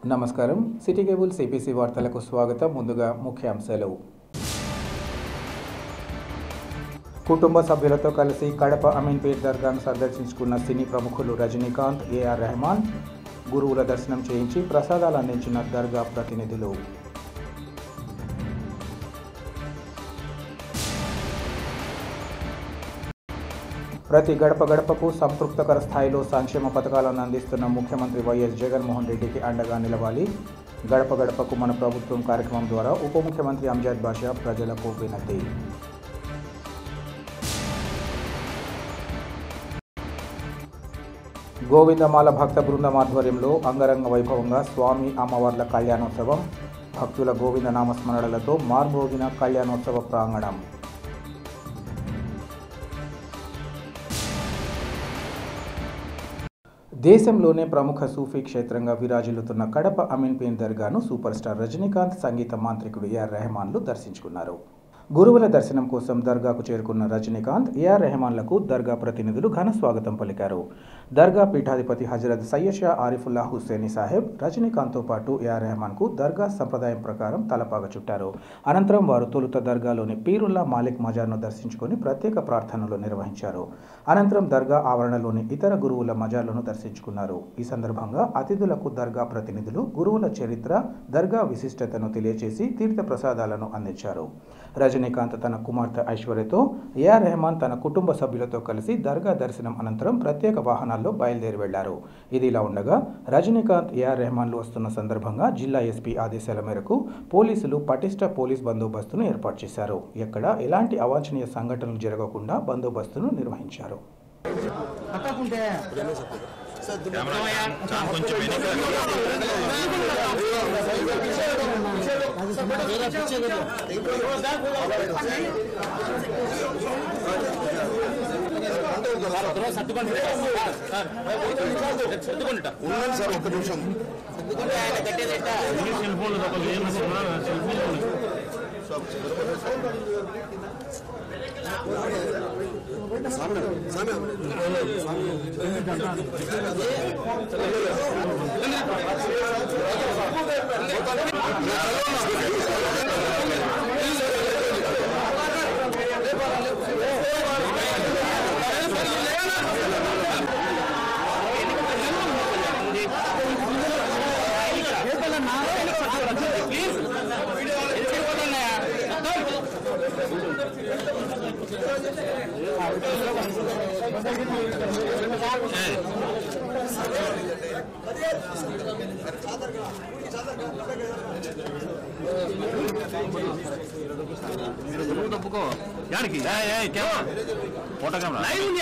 నమస్కారం city cable CPC వార్తలకు స్వాగతం ముందుగా ముఖ్యాంశాలు కుటుంబ సభ్యులతో కలిసి కడప అమీన్పేట్ దర్గాను సందర్శించుకున్న సినీ ప్రముఖులు రజనీకాంత్ ఏఆర్ రెహమాన్ గురువుల దర్శనం చేయించి ప్రసాదాలు అందించిన దర్గా ప్రతినిధులు ప్రతి గడప గడపకు సంతృప్తకర స్థాయిలో సంక్షేమ పథకాలను అందిస్తున్న ముఖ్యమంత్రి వైఎస్ జగన్మోహన్ రెడ్డికి అండగా నిలవాలి గడప గడపకు మన ప్రభుత్వం కార్యక్రమం ద్వారా ఉప ముఖ్యమంత్రి అంజాద్ బాషా ప్రజలకు వినతి గోవిందమాల భక్త బృందం ఆధ్వర్యంలో అంగరంగ వైభవంగా స్వామి అమ్మవార్ల కళ్యాణోత్సవం భక్తుల గోవింద నామస్మరణలతో మార్మోగిన కళ్యాణోత్సవ ప్రాంగణం దేశంలోనే ప్రముఖ సూఫీ క్షేత్రంగా విరాజిల్లుతున్న కడప అమీన్పేన్ దర్గాను సూపర్ స్టార్ రజనీకాంత్ సంగీత మాంత్రికుడు ఏఆర్ రెహమాన్లు దర్శించుకున్నారు గురువుల దర్శనం కోసం దర్గాకు చేరుకున్న రజనీకాంత్ ఏఆర్ రెహమాన్లకు దర్గా ప్రతినిధులు ఘన స్వాగతం పలికారు దర్గా పీఠాధిపతి హజరత్ సయ్యద్ షా ఆరిఫుల్లా హుస్సేని సాహెబ్ రజనీకాంత్తో పాటు ఏఆర్ రెహమాన్కు దర్గా సంప్రదాయం ప్రకారం తలపాగ చుట్టారు అనంతరం వారు తొలుత దర్గాలోని పీరుల్లా మాలిక్ మజార్ను దర్శించుకొని ప్రత్యేక ప్రార్థనలు నిర్వహించారు అనంతరం దర్గా ఆవరణలోని ఇతర గురువుల మజార్లను దర్శించుకున్నారు ఈ సందర్భంగా అతిథులకు దర్గా ప్రతినిధులు గురువుల చరిత్ర దర్గా విశిష్టతను తెలియజేసి తీర్థ ప్రసాదాలను అందించారు రజనీకాంత్ తన కుమార్తె ఐశ్వర్యతో ఏఆర్ రెహమాన్ తన కుటుంబ సభ్యులతో కలిసి దర్గా దర్శనం అనంతరం ప్రత్యేక వాహనాల్లో బయలుదేరి వెళ్లారు ఇది ఇలా ఉండగా రజనీకాంత్ ఏఆర్ రెహమాన్లు వస్తున్న సందర్భంగా జిల్లా ఎస్పీ ఆదేశాల మేరకు పోలీసులు పటిష్ట పోలీస్ బందోబస్తును ఏర్పాటు చేశారు ఎక్కడ ఎలాంటి అవాంఛనీయ సంఘటనలు జరగకుండా బందోబస్తును నిర్వహించారు ఉండండి సార్ ఒక్క నిమిషం తప్పుకో యాడికి ఫోటో కెమెరా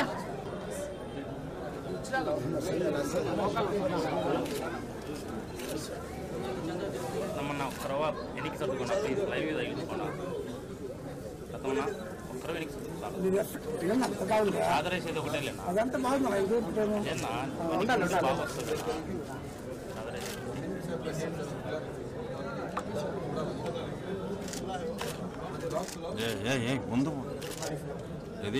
ನಮ್ಮನ್ನ ಒಕ್ಕರವ ಎಣಿಕೆ ಸತ್ತುಕೊಂಡ ಪ್ಲೀಸ್ ಲೈವ್ ಇದೆ ಇಟ್ಕೊಂಡ ತಮ್ಮನ್ನ ಒಕ್ಕರವ ಎಣಿಕೆ ಸತ್ತುಕೊಂಡ ಆದರೆ ಸೇದ ಹೋಟೆಲ್ అదంతా బాగుంది ఇది పెట్టాను ಏನ ಬಾಬು ವಸ್ತದೆ ಆದರೆ ఏ ఏ ఏ ముందు ఏది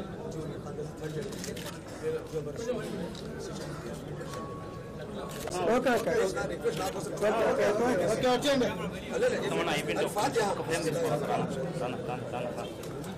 okay okay okay okay okay వచ్చేయండి ತಮ್ಮನ್ನ ಐಪಿಂಟು ఒక ఫ్రేమ్ తీసుకోవాలి రాన రాన రాన రాన రాన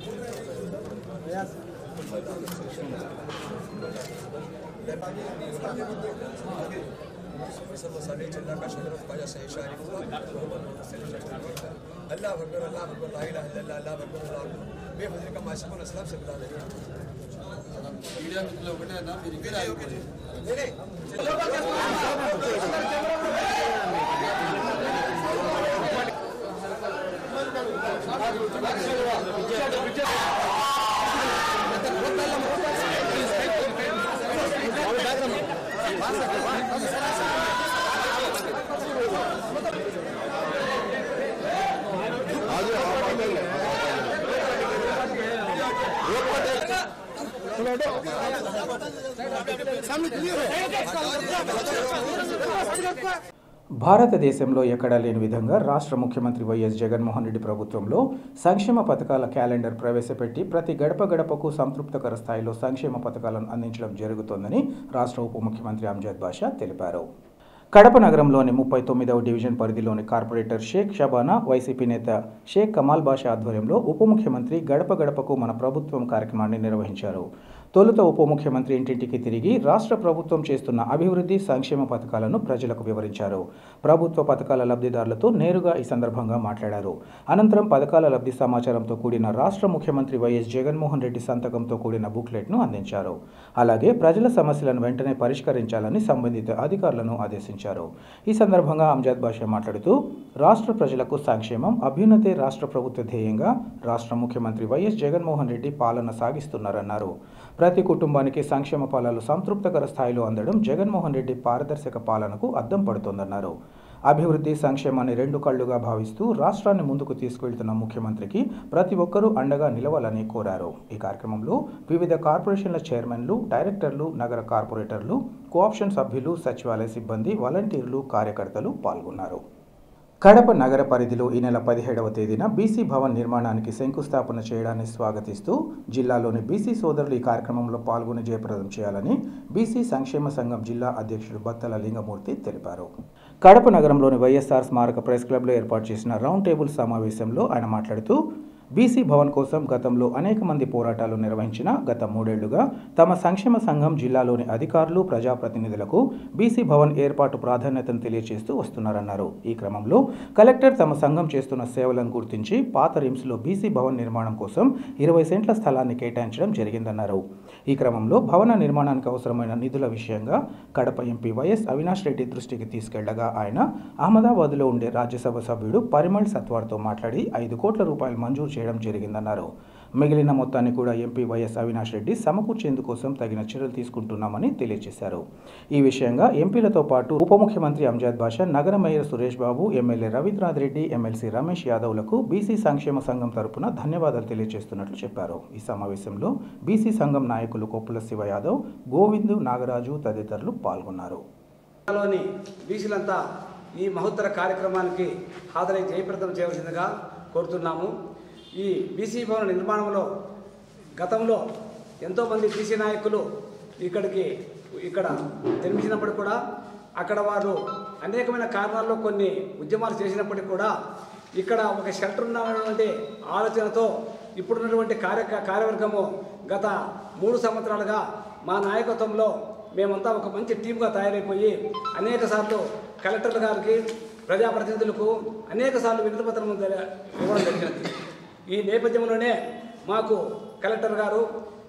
अल्लाह अकबर अल्लाह अकबर ला इलाहा इल्लल्लाह अल्लाह अकबर अल्लाह अकबर बेफजल का माशिक असलम से बुला लेंगे मीडिया मित्र ఒకటే ना మీరు ఇక్కడ ఆగిపోండి భారతదేశంలో ఎక్కడా లేని విధంగా రాష్ట్ర ముఖ్యమంత్రి వైఎస్ జగన్మోహన్ రెడ్డి ప్రభుత్వంలో సంక్షేమ పథకాల క్యాలెండర్ ప్రవేశపెట్టి ప్రతి గడప గడపకు సంతృప్తకర స్థాయిలో సంక్షేమ పథకాలను అందించడం జరుగుతోందని రాష్ట్ర ఉప ముఖ్యమంత్రి అంజద్ బాషా తెలిపారు కడప నగరంలోని ముప్పై తొమ్మిదవ డివిజన్ పరిధిలోని కార్పొరేటర్ షేక్ షబానా వైసీపీ నేత షేక్ కమాల్ బాషా ఆధ్వర్యంలో ఉప ముఖ్యమంత్రి గడప గడపకు మన ప్రభుత్వం కార్యక్రమాన్ని నిర్వహించారు తొలుత ఉప ముఖ్యమంత్రి ఇంటింటికి తిరిగి రాష్ట్ర ప్రభుత్వం చేస్తున్న అభివృద్ధి సంక్షేమ పథకాలను ప్రజలకు వివరించారు ప్రభుత్వ పథకాల లబ్ధిదారులతో నేరుగా ఈ సందర్భంగా మాట్లాడారు అనంతరం పథకాల లబ్ధి సమాచారంతో కూడిన రాష్ట్ర ముఖ్యమంత్రి వైఎస్ జగన్మోహన్ రెడ్డి సంతకంతో కూడిన బుక్లెట్ను అందించారు అలాగే ప్రజల సమస్యలను వెంటనే పరిష్కరించాలని సంబంధిత అధికారులను ఆదేశించారు ఈ సందర్భంగా అంజాద్ బాషా మాట్లాడుతూ రాష్ట్ర ప్రజలకు సంక్షేమం అభ్యున్నతే రాష్ట్ర ప్రభుత్వ ధ్యేయంగా రాష్ట్ర ముఖ్యమంత్రి వైఎస్ జగన్మోహన్ రెడ్డి పాలన సాగిస్తున్నారన్నారు ప్రతి కుటుంబానికి సంక్షేమ ఫలాలు సంతృప్తకర స్థాయిలో అందడం జగన్మోహన్ రెడ్డి పారదర్శక పాలనకు అద్దం పడుతోందన్నారు అభివృద్ధి సంక్షేమాన్ని రెండు కళ్లుగా భావిస్తూ రాష్ట్రాన్ని ముందుకు తీసుకెళ్తున్న ముఖ్యమంత్రికి ప్రతి ఒక్కరూ అండగా నిలవాలని కోరారు ఈ కార్యక్రమంలో వివిధ కార్పొరేషన్ల చైర్మన్లు డైరెక్టర్లు నగర కార్పొరేటర్లు కోఆప్షన్ సభ్యులు సచివాలయ సిబ్బంది వాలంటీర్లు కార్యకర్తలు పాల్గొన్నారు కడప నగర పరిధిలో ఈ నెల పదిహేడవ తేదీన బీసీ భవన్ నిర్మాణానికి శంకుస్థాపన చేయడాన్ని స్వాగతిస్తూ జిల్లాలోని బీసీ సోదరులు ఈ కార్యక్రమంలో పాల్గొని జయప్రదం చేయాలని బీసీ సంక్షేమ సంఘం జిల్లా అధ్యక్షుడు బత్తల లింగమూర్తి తెలిపారు కడప నగరంలోని వైఎస్ఆర్ స్మారక ప్రెస్ క్లబ్లో ఏర్పాటు చేసిన రౌండ్ టేబుల్ సమావేశంలో ఆయన మాట్లాడుతూ బీసీ భవన్ కోసం గతంలో అనేక మంది పోరాటాలు నిర్వహించిన గత మూడేళ్లుగా తమ సంక్షేమ సంఘం జిల్లాలోని అధికారులు ప్రజాప్రతినిధులకు బీసీ భవన్ ఏర్పాటు ప్రాధాన్యతను తెలియజేస్తూ వస్తున్నారన్నారు ఈ క్రమంలో కలెక్టర్ తమ సంఘం చేస్తున్న సేవలను గుర్తించి పాత రిమ్స్లో బీసీ భవన్ నిర్మాణం కోసం ఇరవై సెంట్ల స్థలాన్ని కేటాయించడం జరిగిందన్నారు ఈ క్రమంలో భవన నిర్మాణానికి అవసరమైన నిధుల విషయంగా కడప ఎంపీ వైఎస్ అవినాష్ రెడ్డి దృష్టికి తీసుకెళ్లగా ఆయన అహ్మదాబాద్లో ఉండే రాజ్యసభ సభ్యుడు పరిమళ్ సత్వార్తో మాట్లాడి ఐదు కోట్ల రూపాయలు మంజూరు చేయడం జరిగిందన్నారు మిగిలిన మొత్తాన్ని కూడా ఎంపీ వైఎస్ అవినాష్ రెడ్డి సమకూర్చేందుకోసం తగిన చర్యలు తీసుకుంటున్నామని తెలియజేశారు ఈ విషయంగా ఎంపీలతో పాటు ఉప ముఖ్యమంత్రి అంజాద్ బాషా నగర mayor Suresh Babu MLA Ravindranath Reddy MLC Ramesh యాదవ్లకు బీసీ సంక్షేమ సంఘం తరపున ధన్యవాదాలు తెలియజేస్తున్నట్లు చెప్పారు ఈ సమావేశంలో బీసీ సంఘం నాయకులు కొప్పుల శివ యాదవ్ గోవిందు నాగరాజు తదితరులు పాల్గొన్నారు లోని బీసీలంతా ఈ మహోత్తర కార్యక్రమానికి హాజరై జయప్రదం చేయవలసిందిగా కోరుతున్నాము ఈ బీసీ భవన నిర్మాణంలో గతంలో ఎంతోమంది బీసీ నాయకులు ఇక్కడికి ఇక్కడ జన్మించినప్పుడు కూడా అక్కడ వారు అనేకమైన కారణాల్లో కొన్ని ఉద్యమాలు చేసినప్పటికీ కూడా ఇక్కడ ఒక షెల్టర్ ఉన్నటువంటి ఆలోచనతో ఇప్పుడున్నటువంటి కార్య కార్యవర్గము గత మూడు సంవత్సరాలుగా మా నాయకత్వంలో మేమంతా ఒక మంచి టీంగా తయారైపోయి అనేక సార్లు కలెక్టర్ గారికి ప్రజాప్రతినిధులకు అనేక సార్లు వినతిపత్రం ఇవ్వడం జరిగినది ఈ నేపథ్యంలోనే మాకు కలెక్టర్ గారు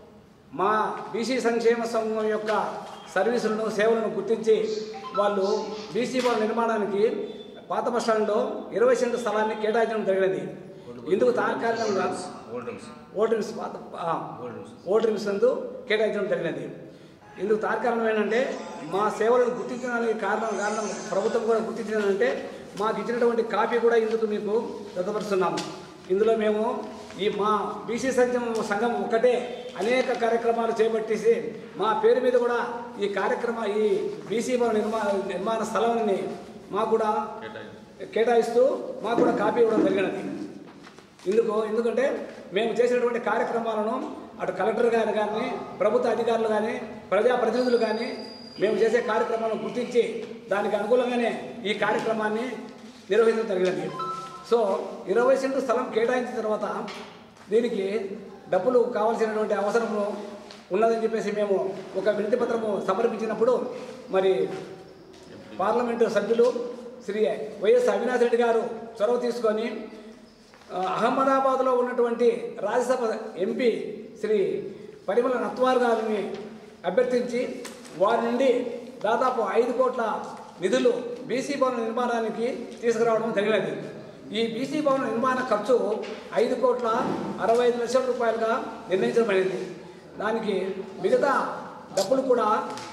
మా బీసీ సంక్షేమ సంఘం యొక్క సర్వీసులను సేవలను గుర్తించి వాళ్ళు బీసీ భవన నిర్మాణానికి పాత బస్ స్టాండ్లో ఇరవై సెంటు స్థలాన్ని కేటాయించడం జరిగినది ఇందుకు తాత్కాలికంగా ఓల్డ్ రిమ్స్ పాత ఆ, ఓల్డ్ రిమ్స్ నందు కేటాయించడం జరిగినది ఇందుకు తాత్కాలికం ఏంటంటే మా సేవలను గుర్తించడానికి కారణం కారణం ప్రభుత్వం కూడా గుర్తించిందంటే మాకు ఇచ్చినటువంటి కాపీ కూడా ఇందుకు మీకు జతపరుస్తున్నాము ఇందులో మేము ఈ మా బీసీ సంఘం సంఘం ఒకటే అనేక కార్యక్రమాలు చేపట్టేసి మా పేరు మీద కూడా ఈ కార్యక్రమ ఈ బీసీ భవన నిర్మాణ నిర్మాణ స్థలాన్ని మాకు కూడా కేటాయిస్తూ మాకు కూడా కాపీ ఇవ్వడం జరిగినది ఎందుకు ఎందుకంటే మేము చేసినటువంటి కార్యక్రమాలను అటు కలెక్టర్ గారు కానీ ప్రభుత్వ అధికారులు కానీ ప్రజాప్రతినిధులు కానీ మేము చేసే కార్యక్రమాలను గుర్తించి దానికి అనుకూలంగానే ఈ కార్యక్రమాన్ని నిర్వహించడం జరిగినది సో ఇరవై సెంటు స్థలం కేటాయించిన తర్వాత దీనికి డబ్బులు కావాల్సినటువంటి అవసరము ఉన్నదని చెప్పేసి మేము ఒక వినతి పత్రము సమర్పించినప్పుడు మరి పార్లమెంటు సభ్యులు శ్రీ వైఎస్ అవినాష్ రెడ్డి గారు చొరవ తీసుకొని ఆ, అహ్మదాబాద్లో ఉన్నటువంటి రాజ్యసభ ఎంపీ శ్రీ పరిమళ నత్వార్ గారిని అభ్యర్థించి వారి నుండి దాదాపు ఐదు కోట్ల నిధులు బీసీ భవన నిర్మాణానికి తీసుకురావడం జరిగినది ఈ బీసీ భవన నిర్మాణ ఖర్చు ఐదు కోట్ల అరవై ఐదు లక్షల రూపాయలుగా నిర్ణయించబడింది దానికి మిగతా డబ్బులు కూడా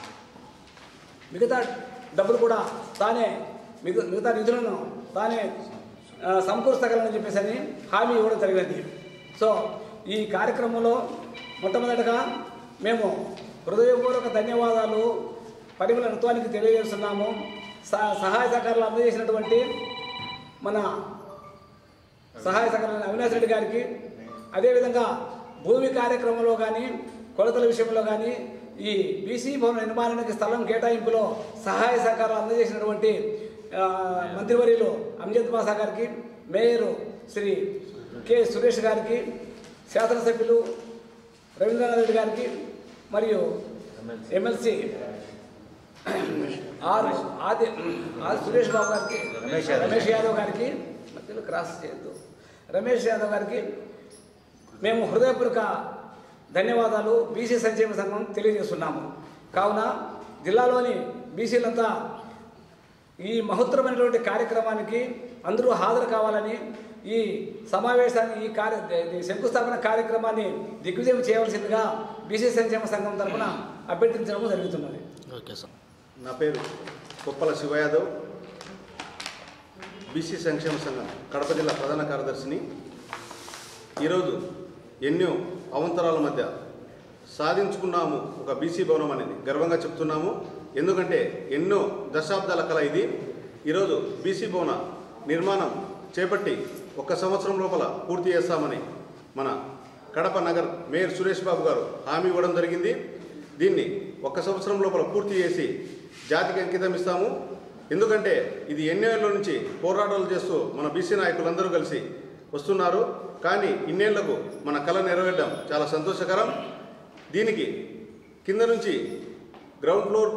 మిగతా డబ్బులు కూడా తానే మిగ మిగతా నిధులను తానే ఆ, సమకూర్చగలనని చెప్పేసి అని హామీ ఇవ్వడం జరిగినది సో ఈ కార్యక్రమంలో మొట్టమొదటగా మేము హృదయపూర్వక ధన్యవాదాలు పరిమళ నృత్వానికి తెలియజేస్తున్నాము సహ- సహాయ సహకారాలు అందజేసినటువంటి మన సహాయ సహకారాలు అవినాష్ రెడ్డి గారికి అదేవిధంగా భూమి కార్యక్రమంలో కానీ కొలతల విషయంలో కానీ ఈ బీసీ భవన నిర్మాణానికి స్థలం కేటాయింపులో సహాయ సహకారాలు అందజేసినటువంటి ఆ, మంత్రివర్యులు అంజద్ బాసా గారికి మేయరు శ్రీ కె సురేష్ గారికి శాసనసభ్యులు రవీంద్రనాథ్ రెడ్డి గారికి మరియు MLC R Adi R Suresh Babu గారికి రమేష్ యాదవ్ గారికి మధ్యలో క్రాస్ చేయొద్దు రమేష్ యాదవ్ గారికి మేము హృదయపూర్వక ధన్యవాదాలు బీసీ సంక్షేమ సంఘం తెలియజేస్తున్నాము కావున జిల్లాలోని బీసీలంతా ఈ మహత్తరమైనటువంటి కార్యక్రమానికి అందరూ హాజరు కావాలని ఈ సమావేశాన్ని ఈ కార్య ఈ శంకుస్థాపన కార్యక్రమాన్ని దిగ్విజయం చేయవలసిందిగా బీసీ సంక్షేమ సంఘం తరఫున అభ్యర్థించడం జరుగుతున్నది ఓకే సార్ నా పేరు కొప్పల శివ యాదవ్ బీసీ సంక్షేమ సంఘం కడప జిల్లా ప్రధాన కార్యదర్శిని ఈరోజు ఎన్నో అవంతరాల మధ్య సాధించుకున్నాము ఒక బీసీ భవనం అనేది గర్వంగా చెప్తున్నాము ఎందుకంటే ఎన్నో దశాబ్దాల కల ఇది ఈరోజు బీసీ భవన నిర్మాణం చేపట్టి ఒక సంవత్సరం లోపల పూర్తి చేస్తామని మన కడప నగర్ మేయర్ సురేష్ బాబు గారు హామీ ఇవ్వడం జరిగింది దీన్ని ఒక సంవత్సరం లోపల పూర్తి చేసి జాతికి అంకితం ఇస్తాము ఎందుకంటే ఇది ఎన్నేళ్ల నుంచి పోరాటాలు చేస్తూ మన బీసీ నాయకులందరూ కలిసి వస్తున్నారు కానీ ఇన్నేళ్లకు మన కళ నెరవేరడం చాలా సంతోషకరం దీనికి కింద నుంచి గ్రౌండ్ ఫ్లోర్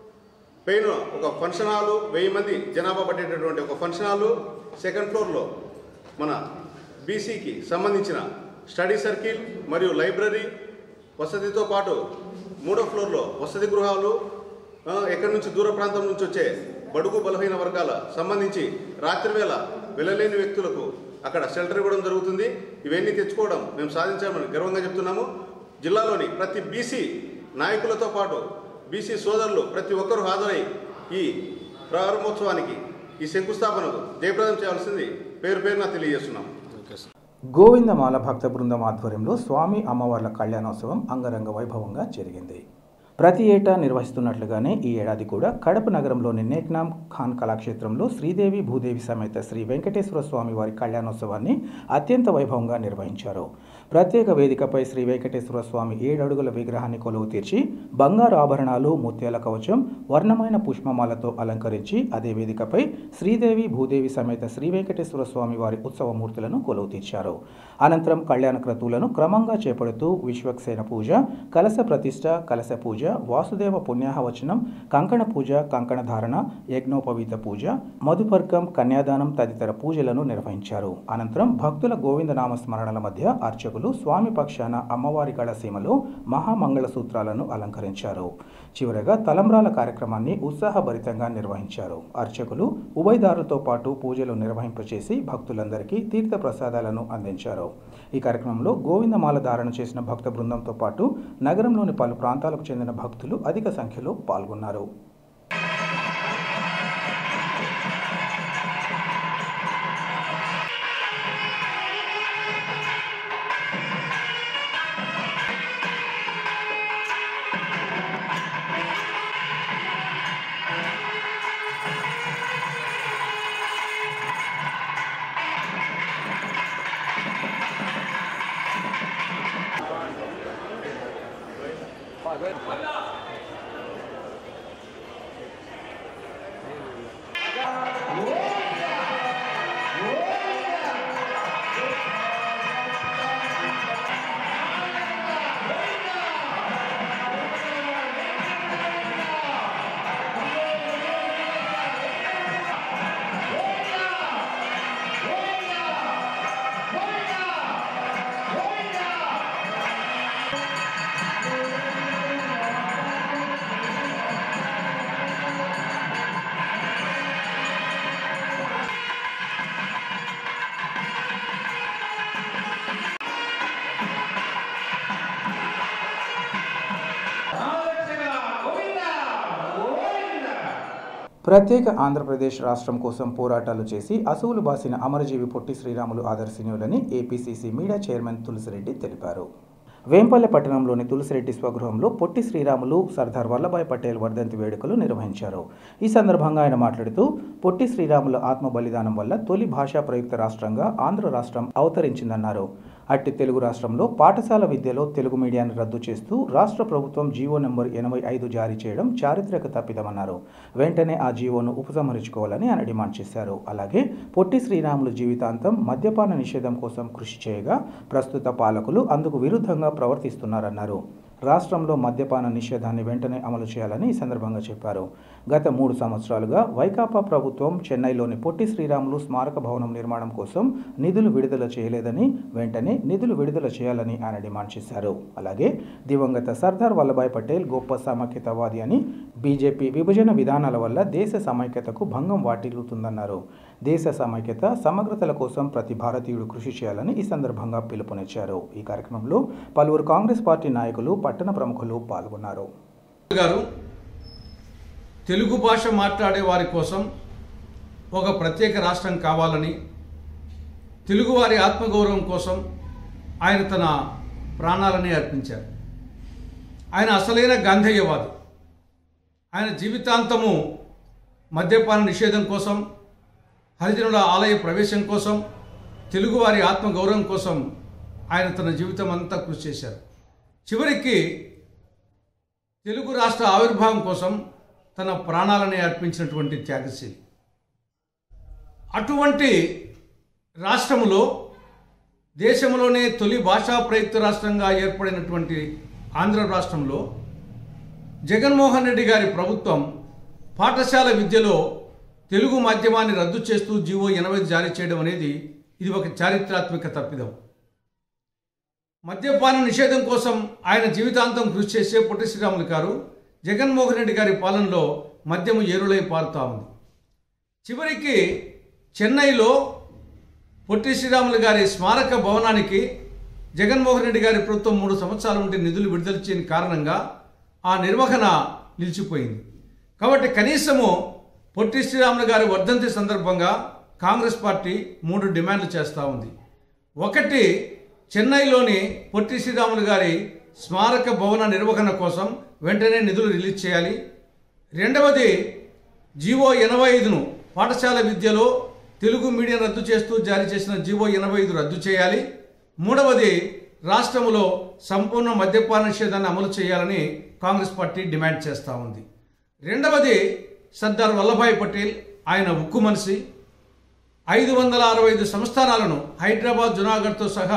పైన ఒక ఫంక్షన్ హాలు వెయ్యి మంది జనాభా పట్టేటటువంటి ఒక ఫంక్షన్ హాలు సెకండ్ ఫ్లోర్లో మన బీసీకి సంబంధించిన స్టడీ సర్కిల్ మరియు లైబ్రరీ వసతితో పాటు మూడో ఫ్లోర్లో వసతి గృహాలు ఆ, ఎక్కడి నుంచి దూర ప్రాంతం నుంచి వచ్చే బడుగు బలహీన వర్గాల సంబంధించి రాత్రివేళ వెళ్ళలేని వ్యక్తులకు అక్కడ షెల్టర్ ఇవ్వడం జరుగుతుంది ఇవన్నీ తెచ్చుకోవడం మేము సాధించామని గర్వంగా చెప్తున్నాము జిల్లాలోని ప్రతి బీసీ నాయకులతో పాటు బీసీ సోదరులు ప్రతి ఒక్కరూ హాజరై ఈ ప్రారంభోత్సవానికి ఈ శంకుస్థాపనకు జయప్రదం చేయాల్సింది పేరు పేరున తెలియజేస్తున్నాము ఓకే సార్ గోవిందమాల భక్త బృందం ఆధ్వర్యంలో స్వామి అమ్మవార్ల కళ్యాణోత్సవం అంగరంగ వైభవంగా జరిగింది ప్రతి ఏటా నిర్వహిస్తున్నట్లుగానే ఈ ఏడాది కూడా కడప నగరంలోని నేక్నాం ఖాన్ కళాక్షేత్రంలో శ్రీదేవి భూదేవి సమేత శ్రీ వెంకటేశ్వర స్వామి వారి కళ్యాణోత్సవాన్ని అత్యంత వైభవంగా నిర్వహించారు ప్రత్యేక వేదికపై శ్రీ వెంకటేశ్వర స్వామి ఏడు అడుగుల విగ్రహాన్ని కొలువు తీర్చి బంగారు ఆభరణాలు ముత్యాల కవచం వర్ణమైన పుష్పమాలతో అలంకరించి అదే వేదికపై శ్రీదేవి భూదేవి సమేత శ్రీ వెంకటేశ్వర స్వామి వారి ఉత్సవమూర్తులను కొలువు తీర్చారు అనంతరం కళ్యాణ క్రతువులను క్రమంగా చేపడుతూ విశ్వక్సేన పూజ కలశ ప్రతిష్ట కలశ పూజ వాసుదేవ పుణ్యాహవచనం కంకణ పూజ కంకణ ధారణ యజ్ఞోపవీత పూజ మధుపర్కం కన్యాదానం తదితర పూజలను నిర్వహించారు అనంతరం భక్తుల గోవిందనామ స్మరణల మధ్య అర్చకులు స్వామి పక్షాన అమ్మవారి కళసీమలో మహామంగళ సూత్రాలను అలంకరించారు చివరగా తలంబ్రాల కార్యక్రమాన్ని ఉత్సాహభరితంగా నిర్వహించారు అర్చకులు ఉభయదారులతో పాటు పూజలు నిర్వహింపచేసి భక్తులందరికీ తీర్థ ప్రసాదాలను అందించారు ఈ కార్యక్రమంలో గోవిందమాల ధారణ చేసిన భక్త బృందంతో పాటు నగరంలోని పలు ప్రాంతాలకు చెందిన భక్తులు అధిక సంఖ్యలో పాల్గొన్నారు ప్రత్యేక ఆంధ్రప్రదేశ్ రాష్ట్రం కోసం పోరాటాలు చేసి అసువులు బాసిన అమరజీవి పొట్టి శ్రీరాములు ఆదర్శనీయులని ఏపీసీసీ మీడియా చైర్మన్ తులసిరెడ్డి తెలిపారు వేంపల్లె పట్టణంలోని తులసిరెడ్డి స్వగృహంలో పొట్టి శ్రీరాములు సర్దార్ వల్లభాయ్ పటేల్ వర్ధంతి వేడుకలు నిర్వహించారు ఈ సందర్భంగా ఆయన మాట్లాడుతూ పొట్టి శ్రీరాముల ఆత్మ బలిదానం వల్ల తొలి భాషా ప్రయుక్త రాష్ట్రంగా ఆంధ్ర రాష్ట్రం అవతరించిందన్నారు అట్టి తెలుగు రాష్ట్రంలో పాఠశాల విద్యలో తెలుగు మీడియాన్ని రద్దు చేస్తూ రాష్ట్ర ప్రభుత్వం జీవో నెంబర్ ఎనభై ఐదు జారీ చేయడం చారిత్రక తప్పిదమన్నారు వెంటనే ఆ జీవోను ఉపసంహరించుకోవాలని ఆయన డిమాండ్ చేశారు అలాగే పొట్టి శ్రీరాములు జీవితాంతం మద్యపాన నిషేధం కోసం కృషి చేయగా ప్రస్తుత పాలకులు అందుకు విరుద్ధంగా ప్రవర్తిస్తున్నారన్నారు రాష్ట్రంలో మద్యపాన నిషేధాన్ని వెంటనే అమలు చేయాలని ఈ సందర్భంగా చెప్పారు గత మూడు సంవత్సరాలుగా వైకాపా ప్రభుత్వం చెన్నైలోని పొట్టి శ్రీరాములు స్మారక భవనం నిర్మాణం కోసం నిధులు విడుదల చేయలేదని వెంటనే నిధులు విడుదల చేయాలని ఆయన డిమాండ్ చేశారు అలాగే దివంగత సర్దార్ వల్లభాయ్ పటేల్ గొప్ప సమైక్యతవాది అని బీజేపీ విభజన విధానాల వల్ల దేశ సమైక్యతకు భంగం వాటిల్లుతుందన్నారు దేశ సమైక్యత సమగ్రతల కోసం ప్రతి భారతీయుడు కృషి చేయాలని ఈ సందర్భంగా పిలుపునిచ్చారు ఈ కార్యక్రమంలో పలువురు కాంగ్రెస్ పార్టీ నాయకులు పట్టణ ప్రముఖులు పాల్గొన్నారు గారు తెలుగు భాష మాట్లాడే వారి కోసం ఒక ప్రత్యేక రాష్ట్రం కావాలని తెలుగువారి ఆత్మగౌరవం కోసం ఆయన తన ప్రాణాలని అర్పించారు ఆయన అసలైన గాంధేయవాది ఆయన జీవితాంతము మద్యపాన నిషేధం కోసం హరిజనుల ఆలయ ప్రవేశం కోసం తెలుగువారి ఆత్మగౌరవం కోసం ఆయన తన జీవితం అంతా కృషి చేశారు చివరికి తెలుగు రాష్ట్ర ఆవిర్భావం కోసం తన ప్రాణాలని అర్పించినటువంటి త్యాగశీలి అటువంటి రాష్ట్రములో దేశంలోనే తొలి భాషా ప్రయుక్త రాష్ట్రంగా ఏర్పడినటువంటి ఆంధ్ర రాష్ట్రంలో జగన్మోహన్ రెడ్డి గారి ప్రభుత్వం పాఠశాల విద్యలో తెలుగు మాధ్యమాన్ని రద్దు చేస్తూ జీవో ఎనభై జారీ చేయడం అనేది ఇది ఒక చారిత్రాత్మక తప్పిదం మద్యపాన నిషేధం కోసం ఆయన జీవితాంతం కృషి చేసే పొట్టి శ్రీరాములు గారు జగన్మోహన్ రెడ్డి గారి పాలనలో మద్యము ఏరులై పారుతా ఉంది చివరికి చెన్నైలో పొట్టి శ్రీరాములు గారి స్మారక భవనానికి జగన్మోహన్ రెడ్డి గారి ప్రభుత్వం మూడు సంవత్సరాల నుండి నిధులు విడుదల చేయని కారణంగా ఆ నిర్వహణ నిలిచిపోయింది కాబట్టి కనీసము పొట్టి శ్రీరాములు గారి వర్ధంతి సందర్భంగా కాంగ్రెస్ పార్టీ మూడు డిమాండ్లు చేస్తూ ఉంది ఒకటి చెన్నైలోని పొట్టి శ్రీరాములు గారి స్మారక భవన నిర్వహణ కోసం వెంటనే నిధులు రిలీజ్ చేయాలి రెండవది జీవో ఎనభై ఐదును పాఠశాల విద్యలో తెలుగు మీడియం రద్దు చేస్తూ జారీ చేసిన జీవో ఎనభై ఐదు రద్దు చేయాలి మూడవది రాష్ట్రంలో సంపూర్ణ మద్యపాన నిషేధాన్ని అమలు చేయాలని కాంగ్రెస్ పార్టీ డిమాండ్ చేస్తూ ఉంది రెండవది సర్దార్ వల్లభాయ్ పటేల్ ఆయన ఉక్కు మనిషి ఐదు వందల అరవై ఐదు సంస్థానాలను హైదరాబాద్ జునాగఢ్తో సహా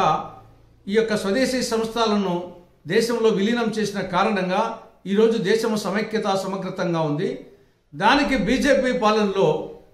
ఈ యొక్క స్వదేశీ సంస్థలను దేశంలో విలీనం చేసిన కారణంగా ఈరోజు దేశము సమైక్యత సమగ్రతంగా ఉంది దానికి బీజేపీ పాలనలో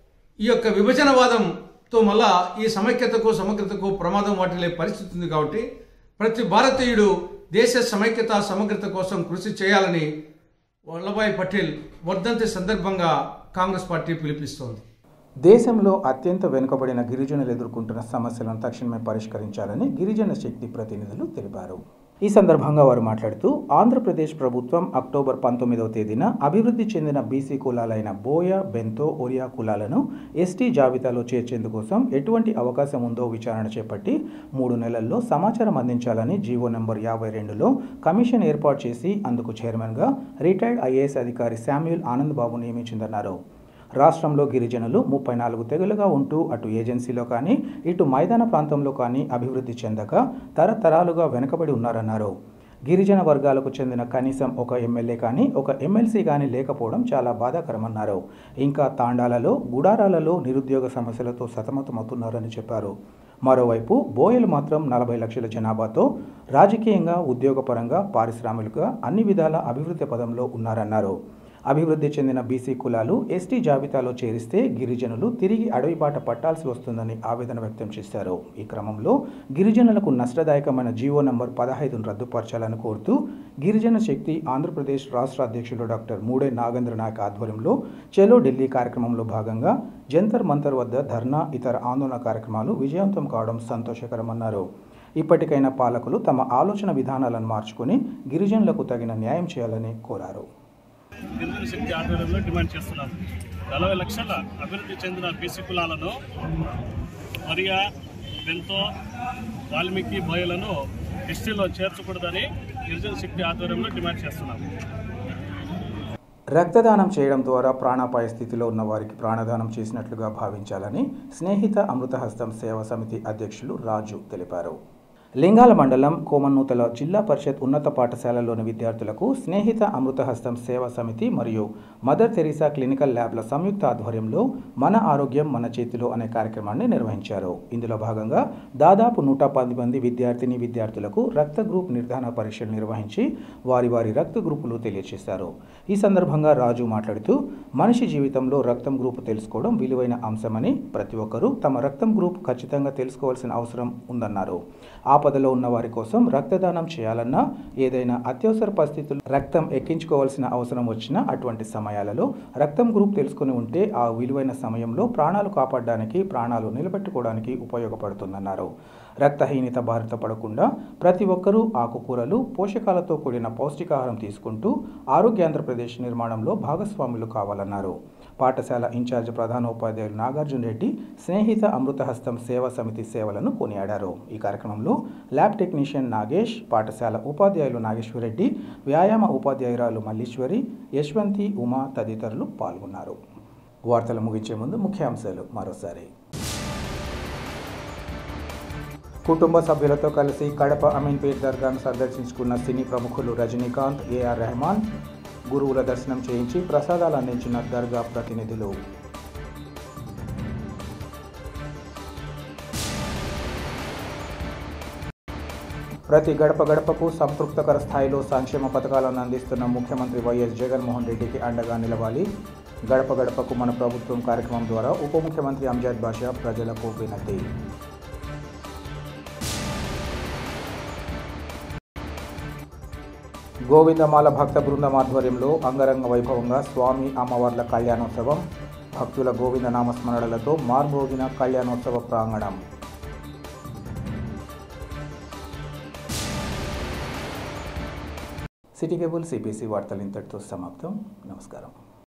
ఈ యొక్క విభజనవాదంతో మళ్ళా ఈ సమైక్యతకు సమగ్రతకు ప్రమాదం వాటిల్లే పరిస్థితి ఉంది కాబట్టి ప్రతి భారతీయుడు దేశ సమైక్యత సమగ్రత కోసం కృషి చేయాలని వల్లభాయ్ పటేల్ వర్ధంతి సందర్భంగా కాంగ్రెస్ పార్టీ పిలుపిస్తోంది దేశంలో అత్యంత వెనుకబడిన గిరిజనులు ఎదుర్కొంటున్న సమస్యలను తక్షణమే పరిష్కరించాలని గిరిజన శక్తి ప్రతినిధులు తెలిపారు ఈ సందర్భంగా వారు మాట్లాడుతూ ఆంధ్రప్రదేశ్ ప్రభుత్వం అక్టోబర్ పంతొమ్మిదవ తేదీన అభివృద్ధి చెందిన బీసీ కులాలైన బోయ బెంతో ఒరియా కులాలను ఎస్టీ జాబితాలో చేర్చేందుకోసం ఎటువంటి అవకాశం ఉందో విచారణ చేపట్టి మూడు నెలల్లో సమాచారం అందించాలని జీవో నెంబర్ యాభై రెండులో కమిషన్ ఏర్పాటు చేసి అందుకు చైర్మన్గా రిటైర్డ్ ఐఏఎస్ అధికారి శామ్యూల్ ఆనంద్ బాబు నియమించిందన్నారు రాష్ట్రంలో గిరిజనులు ముప్పై నాలుగు తెగులుగా ఉంటూ అటు ఏజెన్సీలో కానీ ఇటు మైదాన ప్రాంతంలో కానీ అభివృద్ధి చెందక తరతరాలుగా వెనుకబడి ఉన్నారన్నారు గిరిజన వర్గాలకు చెందిన కనీసం ఒక ఎమ్మెల్యే కానీ ఒక ఎమ్మెల్సీ కానీ లేకపోవడం చాలా బాధాకరమన్నారు ఇంకా తాండాలలో గుడారాలలో నిరుద్యోగ సమస్యలతో సతమతమవుతున్నారని చెప్పారు మరోవైపు బోయలు మాత్రం నలభై లక్షల జనాభాతో రాజకీయంగా ఉద్యోగపరంగా పారిశ్రామికంగా అన్ని విధాల అభివృద్ధి పదంలో ఉన్నారన్నారు అభివృద్ధి చెందిన బీసీ కులాలు ఎస్టీ జాబితాలో చేరిస్తే గిరిజనులు తిరిగి అడవి బాట పట్టాల్సి వస్తుందని ఆవేదన వ్యక్తం చేశారు ఈ క్రమంలో గిరిజనులకు నష్టదాయకమైన జీవో నంబర్ పదహైదును రద్దుపరచాలని కోరుతూ గిరిజన శక్తి ఆంధ్రప్రదేశ్ రాష్ట్ర అధ్యక్షుడు డాక్టర్ మూడే నాగేంద్ర నాయక్ ఆధ్వర్యంలో చెలో ఢిల్లీ కార్యక్రమంలో భాగంగా జంతర్ మంతర్ వద్ద ధర్నా ఇతర ఆందోళన కార్యక్రమాలు విజయవంతం కావడం సంతోషకరమన్నారు ఇప్పటికైనా పాలకులు తమ ఆలోచన విధానాలను మార్చుకుని గిరిజనులకు తగిన న్యాయం చేయాలని కోరారు గిరిజన శక్తి ఆధ్వర్యంలో డిమాండ్ చేస్తున్నాం నలభై లక్షల అభివృద్ధి చెందిన బీసీ కులాలను మరియా బెంతో వాల్మీకి బోయలను ఎస్టీలో చేర్చకూడదని గిరిజన శక్తి ఆధ్వర్యంలో డిమాండ్ చేస్తున్నాం రక్తదానం చేయడం ద్వారా ప్రాణాపాయ స్థితిలో ఉన్న వారికి ప్రాణదానం చేసినట్లుగా భావించాలని స్నేహిత అమృతహస్తం సేవా సమితి అధ్యక్షులు రాజు తెలిపారు లింగాల మండలం కోమన్నూతల జిల్లా పరిషత్ ఉన్నత పాఠశాలలోని విద్యార్థులకు స్నేహిత అమృతహస్తం సేవా సమితి మరియు మదర్ తెరీసా క్లినికల్ ల్యాబ్ల సంయుక్త ఆధ్వర్యంలో మన ఆరోగ్యం మన చేతిలో అనే కార్యక్రమాన్ని నిర్వహించారు ఇందులో భాగంగా దాదాపు నూట పది మంది విద్యార్థిని విద్యార్థులకు రక్త గ్రూప్ నిర్ధారణ పరీక్షలు నిర్వహించి వారి వారి రక్త గ్రూపులు తెలియజేశారు ఈ సందర్భంగా రాజు మాట్లాడుతూ మనిషి జీవితంలో రక్తం గ్రూపు తెలుసుకోవడం విలువైన అంశమని ప్రతి ఒక్కరూ తమ రక్తం గ్రూప్ ఖచ్చితంగా తెలుసుకోవాల్సిన అవసరం ఉందన్నారు ఆపదలో ఉన్న వారి కోసం రక్తదానం చేయాలన్నా ఏదైనా అత్యవసర పరిస్థితుల్లో రక్తం ఎక్కించుకోవాల్సిన అవసరం వచ్చినా అటువంటి సమయాలలో రక్తం గ్రూప్ తెలుసుకుని ఉంటే ఆ విలువైన సమయంలో ప్రాణాలు కాపాడడానికి ప్రాణాలు నిలబెట్టుకోవడానికి ఉపయోగపడుతుందన్నారు రక్తహీనత బారిన పడకుండా ప్రతి ఒక్కరూ ఆకుకూరలు పోషకాలతో కూడిన పౌష్టికాహారం తీసుకుంటూ ఆరోగ్య ఆంధ్రప్రదేశ్ నిర్మాణంలో భాగస్వాములు కావాలన్నారు పాఠశాల ఇన్ఛార్జ్ ప్రధానోపాధ్యాయులు నాగార్జున రెడ్డి స్నేహిత అమృతహస్తం సేవా సమితి సేవలను కొనియాడారు ఈ కార్యక్రమంలో ల్యాబ్ టెక్నీషియన్ నాగేష్ పాఠశాల ఉపాధ్యాయులు నాగేశ్వరరెడ్డి వ్యాయామ ఉపాధ్యాయురాలు మల్లీశ్వరి యశ్వంతి ఉమా తదితరులు పాల్గొన్నారు వార్తలు ముగించే ముందు ముఖ్యాంశాలు మరోసారి కుటుంబ సభ్యులతో కలిసి కడప అమీన్పేట్ దర్గాను సందర్శించుకున్న సినీ ప్రముఖులు రజనీకాంత్ ఏఆర్ రెహమాన్ గురువుల దర్శనం చేయించి ప్రసాదాలు అందించిన దర్గా ప్రతినిధులు ప్రతి గడప గడపకు సంతృప్తకర స్థాయిలో సంక్షేమ పథకాలను అందిస్తున్న ముఖ్యమంత్రి వైఎస్ జగన్మోహన్ రెడ్డికి అండగా నిలవాలి గడప గడపకు మన ప్రభుత్వం కార్యక్రమం ద్వారా ఉప ముఖ్యమంత్రి అంజాద్ బాషా ప్రజలకు వినతి గోవిందమాల భక్త బృందం ఆధ్వర్యంలో అంగరంగ వైభవంగా స్వామి అమ్మవార్ల కళ్యాణోత్సవం భక్తుల గోవింద నామస్మరణలతో మార్మోగిన కళ్యాణోత్సవ ప్రాంగణం సిటీ కేబుల్ సిబిసి వార్తలు ఇంతటితో సమాప్తం నమస్కారం